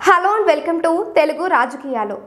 hello and welcome to Telugu రాజకీయాలు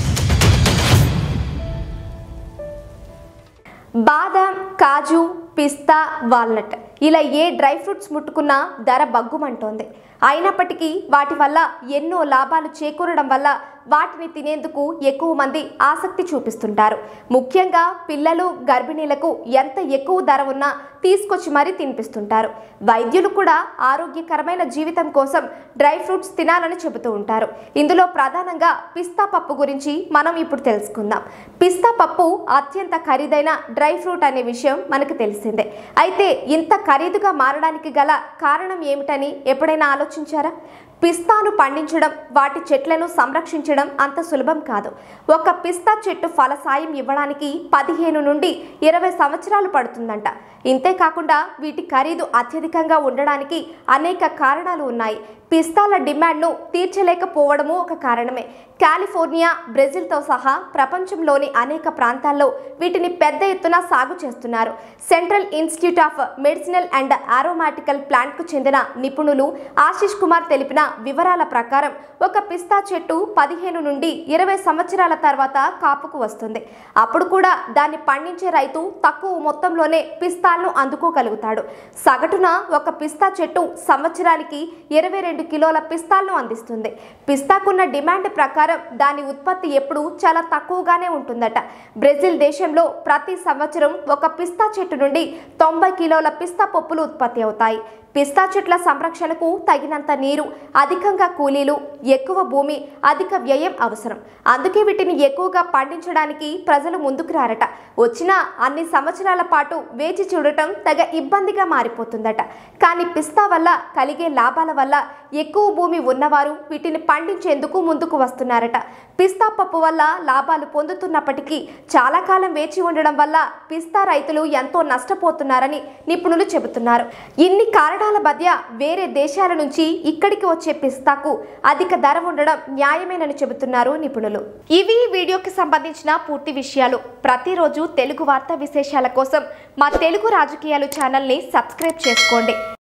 బాదాం కాజు పిస్తా walnut ఇలా ఏ డ్రై ఫ్రూట్స్ ముట్టుకున్నా ధర బగ్గుమంటోంది అయినప్పటికీ వాటి వల్ల ఎన్నో లాభాలు చేకూరడం వల్ల వాటిని తినేందుకు ఎక్కువ మంది ఆసక్తి చూపిస్తుంటారు ముఖ్యంగా పిల్లలు గర్భిణీలకు ఎంత ఎక్కువ ధర ఉన్నా తీసుకొచ్చి మరీ తినిపిస్తుంటారు వైద్యులు కూడా ఆరోగ్యకరమైన జీవితం కోసం డ్రై ఫ్రూట్స్ తినాలని చెబుతూ ఉంటారు ఇందులో ప్రధానంగా పిస్తా పప్పు గురించి మనం ఇప్పుడు తెలుసుకుందాం పిస్తా పప్పు అత్యంత ఖరీదైన డ్రై ఫ్రూట్ అనే విషయం మనకు తెలిసిందే అయితే ఇంత ఖరీదుగా మారడానికి గల కారణం ఏమిటని ఎప్పుడైనా ఆలోచించారా పిస్తాను పండించడం వాటి చెట్లను సంరక్షించడం అంత సులభం కాదు ఒక పిస్తా చెట్టు ఫలసాయం ఇవ్వడానికి పదిహేను నుండి ఇరవై సంవత్సరాలు పడుతుందంట ఇంతేకాకుండా వీటి ఖరీదు అత్యధికంగా ఉండడానికి అనేక కారణాలు ఉన్నాయి పిస్తాల డిమాండ్ను తీర్చలేకపోవడము ఒక కారణమే కాలిఫోర్నియా బ్రెజిల్తో సహా ప్రపంచంలోని అనేక ప్రాంతాల్లో వీటిని పెద్ద ఎత్తున సాగు చేస్తున్నారు central institute of medicinal and aromatical ప్లాంట్కు చెందిన నిపుణులు ఆశిష్ కుమార్ తెలిపిన వివరాల ప్రకారం ఒక పిస్తా చెట్టు పదిహేను నుండి ఇరవై సంవత్సరాల తర్వాత కాపుకు వస్తుంది అప్పుడు కూడా దాన్ని పండించే రైతు తక్కువ మొత్తంలోనే పిస్తాలను అందుకోగలుగుతాడు సగటున ఒక పిస్తా చెట్టు సంవత్సరానికి ఇరవై రెండు కిలోల పిస్తాలను అందిస్తుంది పిస్తాకున్న డిమాండ్ ప్రకారం దాని ఉత్పత్తి ఎప్పుడు చాలా తక్కువగానే ఉంటుందట బ్రెజిల్ దేశంలో ప్రతి సంవత్సరం ఒక పిస్తా చెట్టు నుండి తొంభై కిలోల పిస్తా పప్పులు ఉత్పత్తి అవుతాయి పిస్తా చెట్ల సంరక్షణకు తగినంత నీరు అధికంగా కూలీలు ఎక్కువ భూమి అధిక వ్యయం అవసరం అందుకే వీటిని ఎక్కువగా పండించడానికి ప్రజలు ముందుకు రారట వచ్చిన అన్ని సంవత్సరాల పాటు వేచి చూడటం తగ ఇబ్బందిగా మారిపోతుందట కానీ పిస్తా వల్ల కలిగే లాభాల వల్ల ఎక్కువ భూమి ఉన్నవారు వీటిని పండించేందుకు ముందుకు వస్తున్నారట పిస్తా పప్పు వల్ల లాభాలు పొందుతున్నప్పటికీ చాలా కాలం వేచి ఉండడం వల్ల పిస్తా రైతులు ఎంతో నష్టపోతున్నారని నిపుణులు చెబుతున్నారు ఇన్ని కారణాల మధ్య వేరే దేశాల నుంచి ఇక్కడికి వచ్చే పిస్తాకు అధిక ధర ఉండడం న్యాయమేనని చెబుతున్నారు నిపుణులు ఇవి ఈ వీడియోకి సంబంధించిన పూర్తి విషయాలు ప్రతిరోజు తెలుగు వార్తా విశేషాల కోసం మా తెలుగు రాజకీయాలు ఛానల్ని సబ్స్క్రైబ్ చేసుకోండి